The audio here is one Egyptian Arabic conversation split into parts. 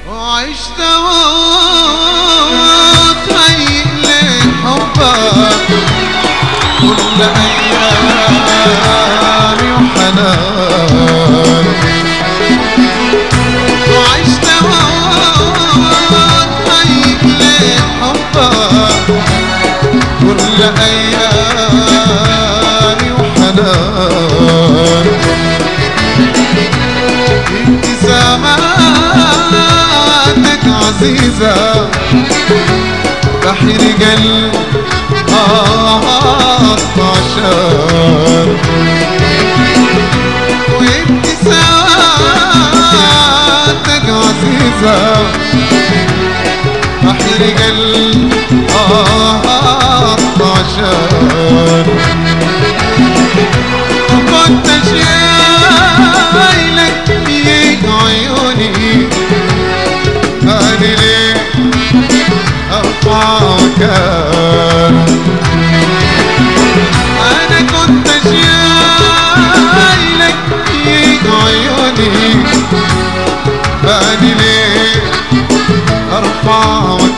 وعشت وطيب لحبك كل أيامي وحنان وعشت وطيب لحبك كل أيامي وحنان ابتساماتك عزيزة بحر قلب آه عشان وابتساماتك عزيزة بحر قلب آه عشان وكنت شايلك في عيوني أنا ليه أرفعك أنا كنت شايلك في عيوني أنا ليه أرفعك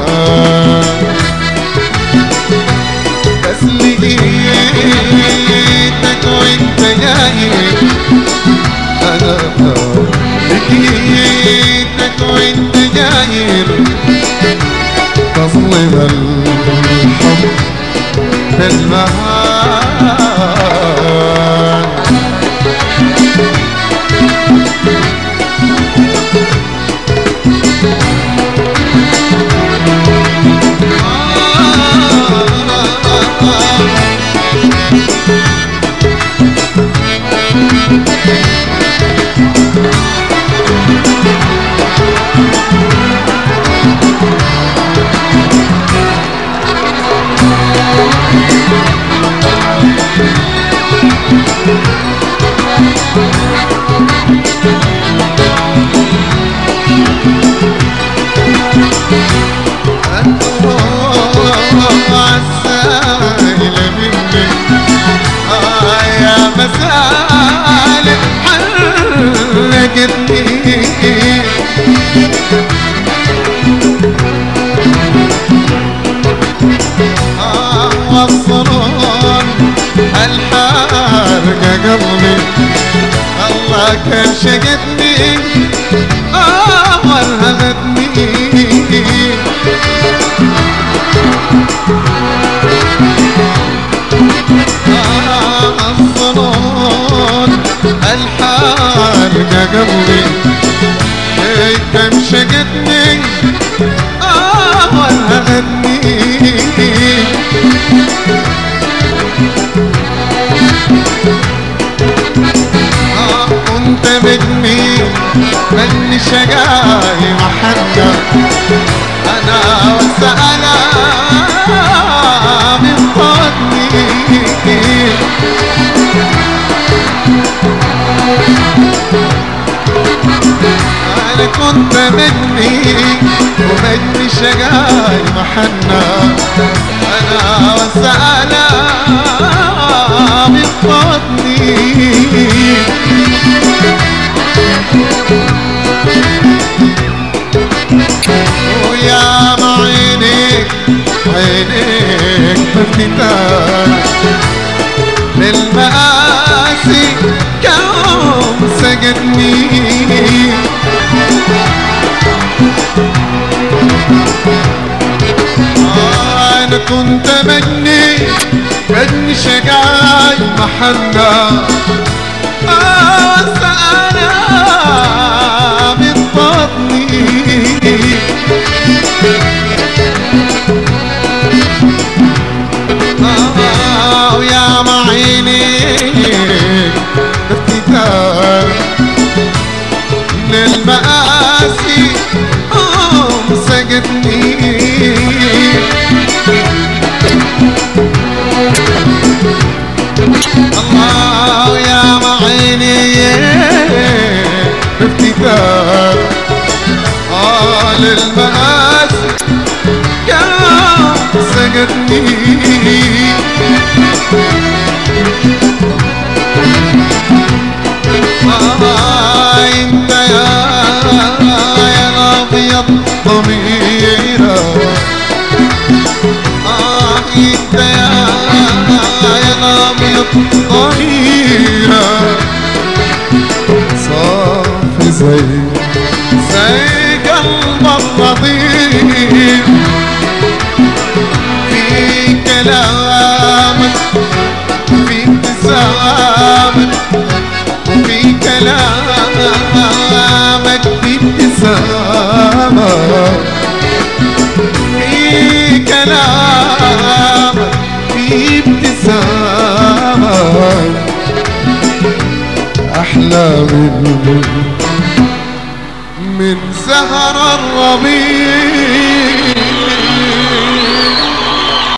بس لقيتك وانت جاي انا لقيتك وانت جاي تظلم الحب في المهان السائل مني آه يا مسالك حرقتني آه والصنون الحارقة قلبي الله كان شقتني آه ورهبتني الظنون الحارقة قلبي إيه كم شقتني آه ولهتني آه كنت مني مني شقاي محنة أنا وسألة من فضلي أنا كنت مني ومني شقاي محنة أنا وسألة من فضلي ويا ما عينيك عينيك بفتتان للمآسي كم سقتني آه أنا كنت مجني مجني شقاي محنة آه وسأنا من بطني آه ويا معيني افتكار للمآسي آه سقتني الله يا معيني افتكار آه للمآسي كم سقتني آه انت يا يا ضميره آه انت يا يا غامض ضميره صافي زي زي قلب الرضيع في كلامك في ابتسامك في كلامك في ابتسامك في كلامك في ابتسامك أحلى من من سهر الربيع